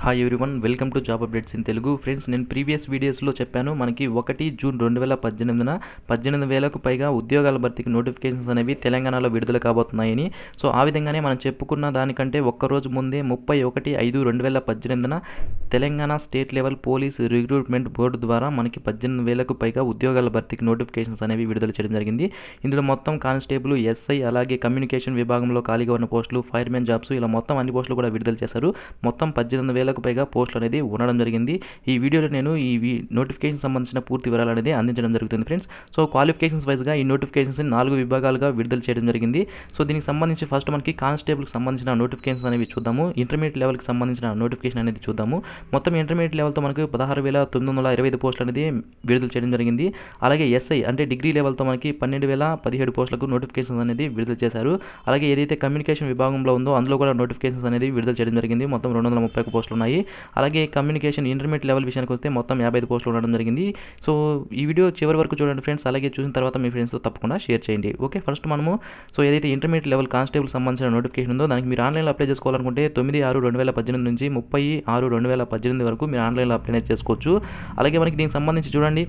hi everyone welcome to job updates in Telugu friends నేను previous వీడియోస్లో చెప్పాను మనకి ఒకటి జూన్ రెండు వేల పద్దెనిమిదిన పద్దెనిమిది వేలకు పైగా ఉద్యోగాల భర్తీకి నోటిఫికేషన్స్ అనేవి తెలంగాణలో విడుదల కాబోతున్నాయని సో ఆ విధంగానే మనం చెప్పుకున్న దానికంటే ఒక్కరోజు ముందే ముప్పై ఒకటి ఐదు రెండు వేల పద్దెనిమిదిన Telangana state level police recruitment board ద్వారా మనకి పద్దెనిమిది వేలకు పైగా ఉద్యోగాల భర్తీకి నోటిఫికేషన్స్ అనేవి విడుదల చేయడం జరిగింది ఇందులో మొత్తం కానిస్టేబుల్ ఎస్ఐ అలాగే కమ్యూనికేషన్ విభాగంలో ఖాళీగా ఉన్న పోస్టులు ఫైర్మెన్ జాబ్స్ ఇలా మొత్తం అన్ని పోస్టులు కూడా విడుదల చేశారు మొత్తం పద్దెనిమిది వేలకు పైగా పోస్టులు అనేది ఉండడం జరిగింది ఈ వీడియోలో నేను ఈ నోటిఫికేషన్ సంబంధించిన పూర్తి వివరాలు అనేది అందించడం జరుగుతుంది ఫ్రెండ్స్ సో క్వాలిఫికేషన్స్ వైజ్గా ఈ నోటిఫికేషన్స్ నాలుగు విభాగాలుగా విడుదల చేయడం జరిగింది సో దీనికి సంబంధించి ఫస్ట్ మనకి కానిస్టేబుల్కి సంబంధించిన నోటిఫికేషన్స్ అనేవి చూద్దాము ఇంటర్మీడియట్ లెవెల్కి సంబంధించిన నోటిఫికేషన్ అనేది చూద్దాము మొత్తం ఇంటర్మీడియట్ లెవెల్తో మనకి పదహారు వేల తొమ్మిది వందల ఇరవై ఐదు పోస్టులు అనేది విడుదల చేయడం జరిగింది అలాగే ఎస్ఐ అంటే డిగ్రీ లెవెల్తో మనకి పన్నెండు వేల పదిహేడు పోస్టులకు నోటిఫికేషన్స్ అనేది విడుదల చేశారు అలాగే ఏదైతే కమ్యూనికేషన్ విభాగంలో ఉందో అందులో కూడా నోటిఫికేషన్స్ అనేది విడుదల చేయడం జరిగింది మొత్తం రెండు వందల ముప్పై పోస్టులు ఉన్నాయి అలాగే కమ్యూనికేషన్ ఇంటర్మీడియట్ లెవెల్ విషయానికి వస్తే మొత్తం యాభై ఐదు పోస్టులు ఉండడం జరిగింది సో ఈ వీడియో చివరి వరకు చూడండి ఫ్రెండ్స్ అలాగే చూసిన తర్వాత మీ ఫ్రెండ్స్తో తప్పకుండా షేర్ చేయండి ఓకే ఫస్ట్ మనము సో ఏదైతే ఇంటర్మీడియట్ లెవెల్ కానిస్టేబుల్ సంబంధించిన నోటిఫికేషన్ ఉందో దానికి మీరు ఆన్లైన్లో అప్లై చేసుకోవాలనుకుంటే తొమ్మిది ఆరు రెండు వేల పద్దెనిమిది నుంచి ముప్పై ఆరు రెండు వేల పద్దెనిమిది వరకు మీరు ఆన్లైన్లో అప్లై చేసుకోవచ్చు అలాగే మనకి దీనికి సంబంధించి చూడండి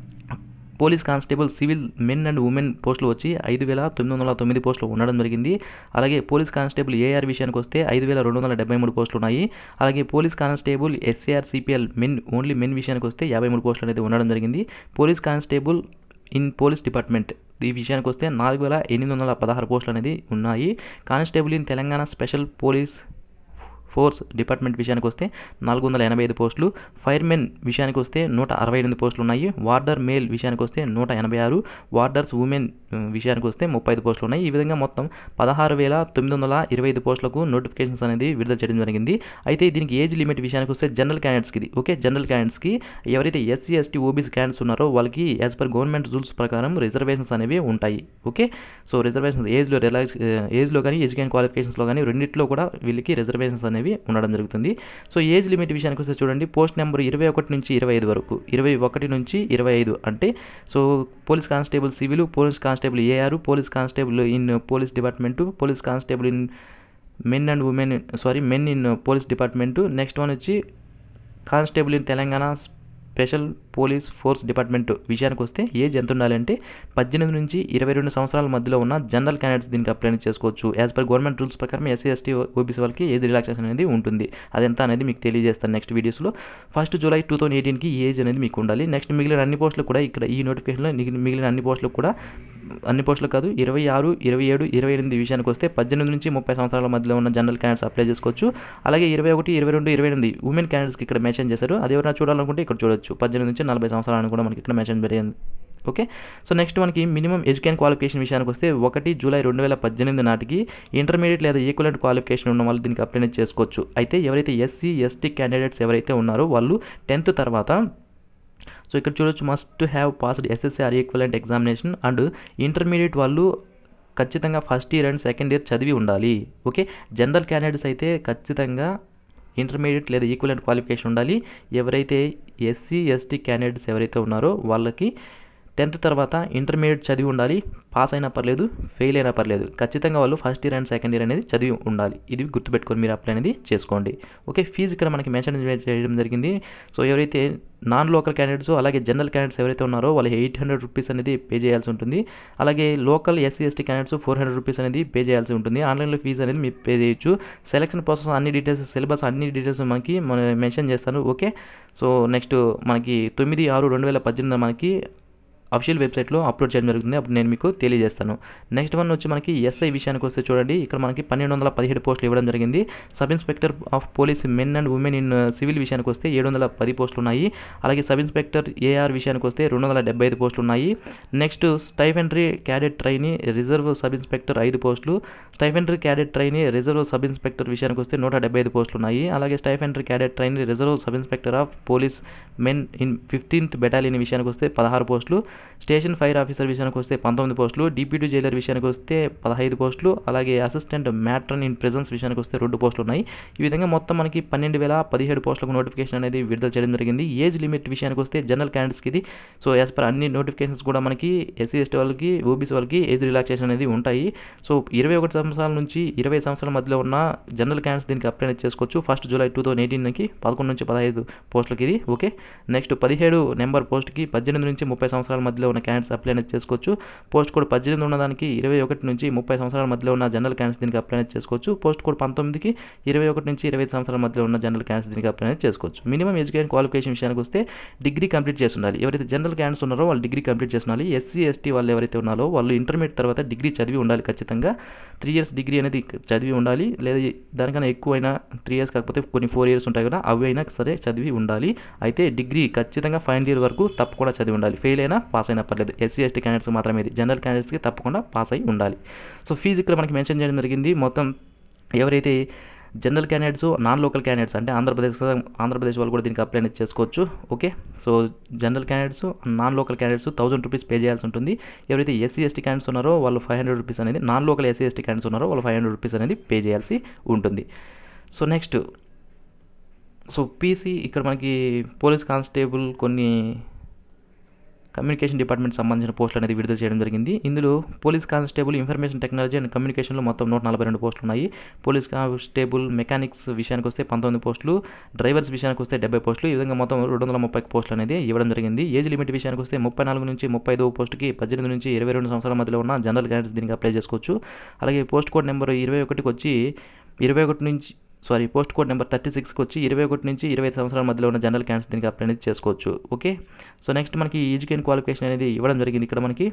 police constable civil men and women పోస్టులు వచ్చి ఐదు వేల తొమ్మిది వందల తొమ్మిది పోస్టులు ఉండడం జరిగింది అలాగే పోలీస్ కానిస్టేబుల్ ఏఆర్ విషయానికి వస్తే ఐదు వేల రెండు వందల డెబ్బై మూడు పోస్టులు ఉన్నాయి అలాగే police constable SAR CPL men only men విషయానికి వస్తే యాభై మూడు పోస్టులు అనేది ఉండడం జరిగింది police constable in police department ఈ విషయానికి వస్తే నాలుగు వేల ఎనిమిది వందల పదహారు పోస్టులు అనేది ఉన్నాయి constable in Telangana special police force department విషయానికి వస్తే నాలుగు వందల ఎనభై ఐదు పోస్టులు ఫైర్మెన్ విషయానికి వస్తే నూట అరవై ఎనిమిది పోస్టులు ఉన్నాయి వార్డర్ మేల్ విషయానికి వస్తే నూట ఎనభై ఆరు వార్డర్స్ ఉమెన్ విషయానికి వస్తే ముప్పై ఐదు పోస్టులు ఉన్నాయి ఈ విధంగా మొత్తం పదహారు వేల తొమ్మిది వందల ఇరవై ఐదు పోస్టులకు నోటిఫికేషన్స్ అనేది విడుదల చేయడం జరిగింది అయితే దీనికి ఏజ్ లిమిట్ విషయానికి వస్తే జనరల్ క్యాండిడేట్స్కి ఇది ఓకే జనరల్ క్యాండిడేట్స్కి ఎవరైతే ఎస్సీ ఎస్టీ ఓబీసీ క్యాండిడేట్స్ ఉన్నారో వాళ్ళకి యాజ్ పర్ గవర్నమెంట్ రూల్స్ ప్రకారం రిజర్వేషన్స్ అనేవి ఉంటాయి ఓకే సో రిజర్వేషన్స్ ఏజ్లో రిలాక్స్ ఏజ్లో కానీ ఎడ్యుకేషన్ క్వాలిఫికేషన్స్లో కానీ రెండింటిలో కూడా వీళ్ళకి రిజర్వేషన్స్ అనేవి ఉండడం జరుగుతుంది సో ఏజ్ లిమిట్ విషయానికి వస్తే చూడండి పోస్ట్ నెంబర్ ఇరవై ఒకటి నుంచి ఇరవై ఐదు వరకు ఇరవై ఒకటి నుంచి ఇరవై ఐదు అంటే so police constable civil police constable AR police constable in police department police constable in men and women sorry men in police department next one వచ్చి constable in Telangana special police force department విషయానికి వస్తే age ఎంత ఉండాలంటే పద్దెనిమిది నుంచి ఇరవై రెండు సంవత్సరాల మధ్యలో ఉన్న జనరల్ క్యాండిడేట్స్ దీనికి అప్లై చేసుకోవచ్చు యాజ్ పర్ గవర్నమెంట్ రూల్స్ ప్రకారం ఎస్సీ ఎస్టీ ఓబీసీ వాళ్ళకి ఏజ్ రిలాక్సేషన్ అనేది ఉంటుంది అదెంత అనేది మీకు తెలియజేస్తాను నెక్స్ట్ వీడియోస్లో ఫస్ట్ జూలై టూ థౌసండ్ ఎయిటీన్కి ఏజ్ అనేది మీకు ఉండాలి నెక్స్ట్ మిగిలిన అన్ని పోస్టులు కూడా ఇక్కడ ఈ నోటిఫికేషన్లో మిగిలిన అన్ని పోస్టులకు కూడా అన్ని పోస్టులు కాదు ఇరవై ఆరు ఇరవై ఏడు ఇరవై ఎనిమిది విషయానికి వస్తే పద్దెనిమిది నుంచి ముప్పై సంవత్సరాల మధ్యలో ఉన్న జనరల్ క్యాండిడేట్స్ అప్లై చేసుకోవచ్చు అలాగే ఇరవై ఒకటి ఇరవై రెండు ఇరవై ఎనిమిది ఉమెన్ క్యాండిడేట్స్కి ఇక్కడ మెన్షన్ చేశారు అది ఎవరైనా చూడాలనుకుంటే ఇక్కడ చూడొచ్చు పద్దెనిమిది నుంచి నలభై సంవత్సరాలను కూడా మనకి ఇక్కడ మెన్షన్ జరిగింది ఓకే సో నెక్స్ట్ మనకి మినిమం ఎడ్యుకేషన్ క్వాలిఫికేషన్ విషయానికి వస్తే ఒకటి జూలై రెండు వేల పద్దెనిమిది నాటికి ఇంటర్మీడియట్ లేదా ఈక్వలెంట్ క్వాలిఫికేషన్ ఉన్న వాళ్ళు దీనికి అప్లై చేసుకోవచ్చు అయితే ఎవరైతే ఎస్సీ ఎస్టీ క్యాండిడేట్స్ ఎవరైతే ఉన్నారో వాళ్ళు టెన్త్ తర్వాత సో ఇక్కడ చూడొచ్చు must have passed SSR equivalent examination and intermediate వాళ్ళు ఖచ్చితంగా first year and second year చదివి ఉండాలి ఓకే జనరల్ క్యాండిడేట్స్ అయితే ఖచ్చితంగా ఇంటర్మీడియట్ లేదా ఈక్వలెంట్ క్వాలిఫికేషన్ ఉండాలి ఎవరైతే ఎస్సీ ఎస్టీ క్యాండిడేట్స్ ఎవరైతే ఉన్నారో వాళ్ళకి టెన్త్ తర్వాత ఇంటర్మీడియట్ చదివి ఉండాలి పాస్ అయినా పర్లేదు ఫెయిల్ అయినా పర్లేదు ఖచ్చితంగా వాళ్ళు first year and second year అనేది చదివి ఉండాలి ఇది గుర్తుపెట్టుకొని మీరు అప్లై అనేది చేసుకోండి ఓకే ఫీజు ఇక్కడ మనకి మెన్షన్ చేయడం జరిగింది సో ఎవరైతే నాన్ లోకల్ క్యాండిడేట్స్ అలాగే జనరల్ క్యాండిడేట్స్ ఎవరైతే ఉన్నారో వాళ్ళు ఎయిట్ హండ్రెడ్ రూపీస్ అనేది పే చేయాల్సి ఉంటుంది అలాగే local SC ST candidates four hundred rupees అనేది పే చేయాల్సి ఉంటుంది ఆన్లైన్లో ఫీజు అనేది మీరు పే చేయొచ్చు సెలక్షన్ ప్రాసెస్ అన్ని డీటెయిల్స్ సిలబస్ అన్ని డీటెయిల్స్ మనకి మన మెన్షన్ చేస్తాను ఓకే సో నెక్స్ట్ మనకి తొమ్మిది ఆరు రెండు వేల పద్దెనిమిది మనకి అఫీషియల్ వెబ్సైట్లో అప్లోడ్ చేయడం జరుగుతుంది అప్పుడు నేను మీకు తెలియజేస్తాను నెక్స్ట్ వన్ వచ్చి మనకి ఎస్ఐ విషయానికి వస్తే చూడండి ఇక్కడ మనకి పన్నెండు వందల పదిహేడు పోస్టులు ఇవ్వడం జరిగింది sub inspector of police men and women in civil విషయానికి వస్తే ఏడు వందల పది పోస్టులు ఉన్నాయి అలాగే సబ్ ఇన్స్పెక్టర్ ఏఆర్ విషయానికి వస్తే రెండు వందల డెబ్బై ఐదు పోస్టులు ఉన్నాయి next stipendiary cadet trainee reserve sub inspector ఐదు పోస్టులు stipendiary cadet trainee reserve sub inspector విషయానికి వస్తే నూట డెబ్బై ఐదు పోస్టులు ఉన్నాయి అలాగే stipendiary cadet trainee reserve sub inspector of police men in fifteenth battalion విషయానికి వస్తే పదహారు పోస్టులు స్టేషన్ ఫైర్ ఆఫీసర్ విషయానికి వస్తే పంతొమ్మిది పోస్టులు డిప్యూటీ జైలర్ విషయానికి వస్తే పదహైదు పోస్టులు అలాగే అసిస్టెంట్ మ్యాట్రన్ ఇన్ ప్రెజెన్స్ విషయానికి వస్తే రెండు పోస్టులు ఉన్నాయి ఈ విధంగా మొత్తం మనకి పన్నెండు వేల పదిహేడు పోస్టులకు నోటిఫికేషన్ అనేది విడుదల చేయడం జరిగింది ఏజ్ లిమిట్ విషయానికి వస్తే జనరల్ క్యాండిడేట్స్కి ఇది సో యాజ్ పర్ అన్ని నోటిఫికేషన్స్ కూడా మనకి ఎస్సీ ఎస్టీ వాళ్ళకి ఓబీసీ వాళ్ళకి ఏజ్ రిలాక్సేషన్ అనేది ఉంటాయి సో ఇరవై ఒకటి సంవత్సరాల నుంచి ఇరవై సంవత్సరాల మధ్యలో ఉన్న జనరల్ క్యాండిడేట్స్ దీనికి అప్లై అనేది చేసుకోవచ్చు ఫస్ట్ జూలై టూ థౌసండ్ ఎయిటీన్కి పదకొండు నుంచి పదహైదు పోస్టులకి ఇది ఓకే నెక్స్ట్ పదిహేడు నెంబర్ పోస్ట్కి పద్దెనిమిది నుంచి ముప్పై సంవత్సరాల మధ్యలో ఉన్న క్యాండిడేట్స్ అప్లై అనేది చేసుకోవచ్చు పోస్ట్ కోడ్ పద్దెనిమిది ఉన్నదానికి ఇరవై ఒకటి నుంచి ముప్పై సంవత్సరాల మధ్యలో ఉన్న జనరల్ క్యాండిడేట్స్ దీనికి అప్లై అనేది చేసుకోవచ్చు పోస్ట్ కోడ్ పంతొమ్మిదికి ఇరవై ఒకటి నుంచి ఇరవై సంవత్సరాల మధ్యలో ఉన్న జనరల్ క్యాండిడేట్స్ దీనికి అప్లై అనేది చేసుకోవచ్చు మినిమం ఎడ్యుకేషన్ క్వాలిఫికేషన్ విషయానికి వస్తే డిగ్రీ కంప్లీట్ చేసి ఉండాలి ఎవరైతే జనరల్ క్యాండిడేట్స్ ఉన్నారో వాళ్ళు డిగ్రీ కంప్లీట్ చేసి ఉండాలి ఎస్సీ ఎస్టీ వాళ్ళు ఎవరైతే ఉన్నారో వాళ్ళు ఇంటర్మీడియట్ తర్వాత డిగ్రీ చదివి ఉండాలి ఖచ్చితంగా త్రీ ఇయర్స్ డిగ్రీ అనేది చదివి ఉండాలి లేదా దానికన్నా ఎక్కువైనా త్రీ ఇయర్స్ కాకపోతే కొన్ని ఫోర్ ఇయర్స్ ఉంటాయి కదా అవి అయినా సరే చదివి ఉండాలి అయితే డిగ్రీ ఖచ్చితంగా ఫైనల్ ఇయర్ వరకు తప్పకుండా చదివి ఉండాలి ఫెయిల్ అయినా పాస్ అయినా పర్లేదు ఎస్సీ ఎస్టీ క్యాండిడేట్స్ మాత్రమే ఇది జనరల్ క్యాండిడేట్స్కి తప్పకుండా పాస్ అయి ఉండాలి సో ఫీజు ఇక్కడ మనకి మెన్షన్ చేయడం జరిగింది మొత్తం ఎవరైతే general candidates non local candidates అంటే ఆంధ్రప్రదేశ్ ఆంధ్రప్రదేశ్ వాళ్ళు కూడా దీనికి అప్లై అనేది చేసుకోవచ్చు okay so general candidates non local candidates thousand rupees pay చేయాల్సి ఉంటుంది ఎవరైతే ఎస్సీ ఎస్టీ క్యాండిడేట్స్ ఉన్నారో వాళ్ళు ఫైవ్ హండ్రెడ్ రూపీస్ అనేది non local SC ST candidates ఉన్నారో వాళ్ళు ఫైవ్ హండ్రెడ్ రూపీస్ అనేది పే చేయాల్సి ఉంటుంది సో నెక్స్ట్ సో పీసీ ఇక్కడ మనకి పోలీస్ కానిస్టేబుల్ కొన్ని కమ్యూనికేషన్ డిపార్ట్మెంట్ సంబంధించిన పోస్టులు అనేది విడుదల చేయడం జరిగింది ఇందులో police constable information technology and కమ్యూనికేషన్లో మొత్తం నూట నలభై రెండు పోస్టులు ఉన్నాయి పోలీస్ కానిస్టేబుల్ మెకానిక్స్ విషయానికి వస్తే పంతొమ్మిది పోస్టులు డ్రైవర్స్ విషయానికి వస్తే డెబ్బై పోస్టులు ఈ విధంగా మొత్తం రెండు వందల ముప్పై పోస్టులు అనేది ఇవ్వడం జరిగింది ఏజ్ లిమిట్ విషయానికి వస్తే ముప్పై నాలుగు నుంచి ముప్పై ఐదు పోస్టుకి పద్దెనిమిది నుంచి ఇరవై రెండు సంవత్సరాల మధ్యలో ఉన్న జనరల్ క్యాండిడేట్స్ దీనికి అప్లై చేసుకోవచ్చు అలాగే పోస్ట్ కోడ్ నెంబర్ ఇరవై ఒకటికి వచ్చి ఇరవై ఒకటి నుంచి sorry post code number thirty సిక్స్కి వచ్చి ఇరవై ఒకటి నుంచి ఇరవై సంవత్సరాల మధ్యలో ఉన్న జనరల్ క్యాండిడేట్స్ దీనికి అప్లై అనేది చేసుకోవచ్చు ఓకే సో నెక్స్ట్ మనకి ఎడ్యుకేషన్ క్వాలిఫికేషన్ అనేది ఇవ్వడం జరిగింది ఇక్కడ మనకి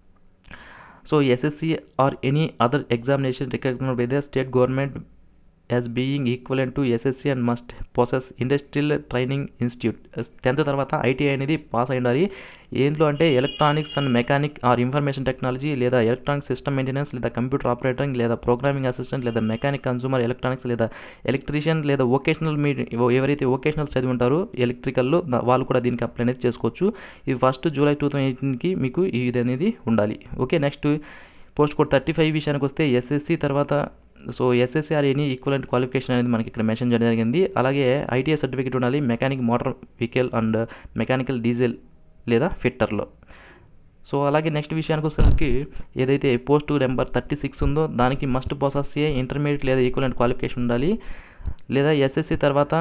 so SSC or any other examination recognized by the state government as being equivalent to SSC and must possess industrial training institute tenth తర్వాత ఐటీఐ అనేది పాస్ అయి ఉండాలి ఏంట్లో అంటే electronics and mechanic or information technology లేదా electronic system maintenance లేదా computer operating లేదా programming assistant లేదా మెకానిక్ కన్సూమర్ ఎలక్ట్రానిక్స్ లేదా ఎలక్ట్రీషియన్ లేదా వొకేషనల్ మీ ఎవరైతే వొకేషనల్ చదివి ఉంటారో ఎలక్ట్రికల్లో వాళ్ళు కూడా దీనికి అప్లై అనేది చేసుకోవచ్చు ఇది ఫస్ట్ జూలై టూ థౌసండ్ ఎయిటీన్కి మీకు ఇది అనేది ఉండాలి okay next post code thirty five విషయానికి వస్తే ఎస్ఎస్సి తర్వాత so SSR any equivalent qualification అనేది మనకి ఇక్కడ మెన్షన్ చేయడం జరిగింది అలాగే ఐటీఐ సర్టిఫికేట్ ఉండాలి mechanic motor vehicle and mechanical diesel లేదా ఫిట్టర్లో సో అలాగే నెక్స్ట్ విషయానికి వచ్చేసరికి ఏదైతే పోస్ట్ నెంబర్ థర్టీ సిక్స్ ఉందో దానికి మస్ట్ ప్రాసెస్ ఏ ఇంటర్మీడియట్ లేదా ఈక్వలెంట్ క్వాలిఫికేషన్ ఉండాలి లేదా ఎస్ఎస్సి తర్వాత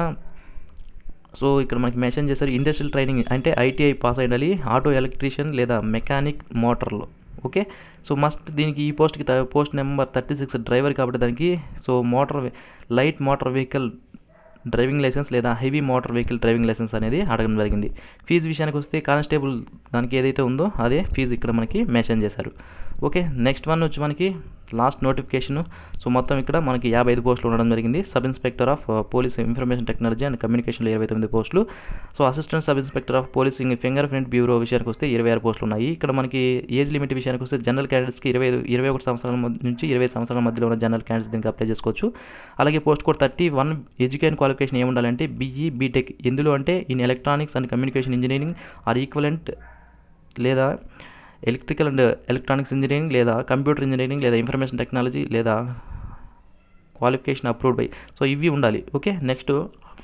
సో ఇక్కడ మనకి మెన్షన్ చేశారు ఇండస్ట్రియల్ ట్రైనింగ్ అంటే ఐటీఐ పాస్ అయి ఉండాలి ఆటో ఎలక్ట్రీషియన్ లేదా మెకానిక్ మోటార్లో ఓకే సో మస్ట్ దీనికి ఈ పోస్ట్కి post number thirty six driver కాబట్టి దానికి so motor light motor vehicle driving licence లేదా heavy motor vehicle driving licence అనేది అడగడం జరిగింది ఫీజు విషయానికి వస్తే కానిస్టేబుల్ దానికి ఏదైతే ఉందో అదే ఫీజు ఇక్కడ మనకి మెన్షన్ చేశారు ఓకే నెక్స్ట్ వన్ వచ్చి మనకి లాస్ట్ నోటిఫికేషన్ సో మొత్తం ఇక్కడ మనకి యాభై ఐదు పోస్టులు ఉండడం జరిగింది sub inspector of police information technology and కమ్యూనికేషన్లో ఇరవై తొమ్మిది పోస్టులు so assistant sub inspector of police fingerprint bureau విషయానికి వస్తే ఇరవై ఆరు పోస్టులు ఉన్నాయి ఇక్కడ మనకి ఏజ్ లిమిట్ విషయానికి వస్తే జనరల్ క్యాండిడేట్స్కి ఇరవై ఇరవై ఒకటి సంవత్సరాల నుంచి ఇరవై సంవత్సరాల మధ్యలో ఉన్న జనరల్ క్యాండిడేట్స్ దీనికి అప్లై చేసుకోవచ్చు అలాగే post code thirty one education qualification ఏముండాలంటే బీఈ బీటెక్ ఎందులో అంటే in electronics and communication engineering or equivalent లేదా ఎలక్ట్రికల్ అండ్ ఎలక్ట్రానిక్స్ ఇంజనీరింగ్ లేదా కంప్యూటర్ ఇంజనీరింగ్ లేదా ఇన్ఫర్మేషన్ టెక్నాలజీ లేదా క్వాలిఫికేషన్ అప్రూవ్డ్ బై సో ఇవి ఉండాలి okay next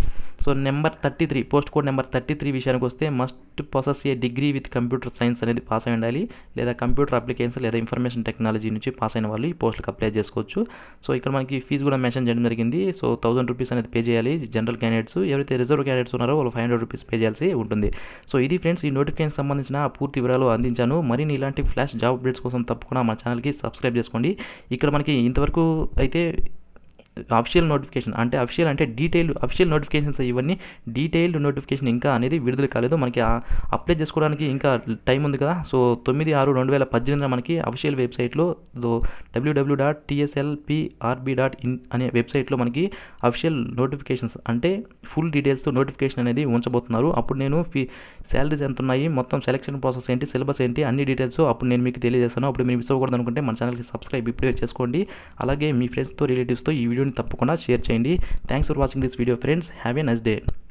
so number thirty three post code number thirty three విషయానికి వస్తే must possess a degree with computer science అనేది pass అయి ఉండాలి లేదా కంప్యూటర్ అప్లికేషన్ లేదా ఇన్ఫర్మేషన్ టెక్నాలజీ నుంచి పాస్ అయిన వాళ్ళు ఈ పోస్టులకు అప్లై చేసుకోవచ్చు సో ఇక్కడ మనకి ఫీజు కూడా మెన్షన్ చేయడం జరిగింది సో థౌసండ్ రూపీస్ అనేది పే చేయాలి జనరల్ క్యాండిడేట్స్ ఎవరైతే రిజర్వ్ క్యాండిడేట్స్ ఉన్నారో వాళ్ళు ఫైవ్ హండ్రెడ్ రూపీస్ పే చేయాల్సి ఉంటుంది సో ఇది ఫ్రెండ్స్ ఈ నోటిఫికేషన్ సంబంధించిన పూర్తి వివరాలు అందించాను మరిన్ని ఇలాంటి ఫ్లాష్ జాబ్ అప్డేట్స్ కోసం తప్పకుండా మా ఛానల్కి సబ్స్క్రైబ్ చేసుకోండి ఇక్కడ మనకి ఇంతవరకు అయితే అఫిషియల్ నోటిఫికేషన్ అంటే అఫిషియల్ అంటే డీటెయిల్ అఫిషియల్ నోటిఫికేషన్స్ ఇవన్నీ డీటెయిల్డ్ నోటిఫికేషన్ ఇంకా అనేది విడుదల కాలేదు మనకి అప్లై చేసుకోవడానికి ఇంకా టైం ఉంది కదా సో తొమ్మిది ఆరు రెండు వేల పద్దెనిమిదిన మనకి అఫిషియల్ వెబ్సైట్లో W W dot TSLPRB dot in అనే వెబ్సైట్లో మనకి అఫిషియల్ నోటిఫికేషన్స్ అంటే ఫుల్ డీటెయిల్స్తో నోటిఫికేషన్ అనేది ఉంచబోతున్నారు అప్పుడు నేను ఫీ శాలరీస్ ఎంత ఉన్నాయి మొత్తం సెలక్షన్ ప్రాసెస్ ఏంటి సిలబస్ ఏంటి అన్ని డీటెయిల్స్ అప్పుడు నేను మీకు తెలియజేస్తాను అప్పుడు మీరు మిస్ అవ్వకూడదు అనుకుంటే మన ఛానల్కి సబ్స్క్రైబ్ ఇప్పుడే చేసుకోండి అలాగే మీ ఫ్రెండ్స్తో రిలేటివ్స్తో ఈ వీడియోని తప్పకుండా షేర్ చేయండి thanks for watching this video friends have a nice day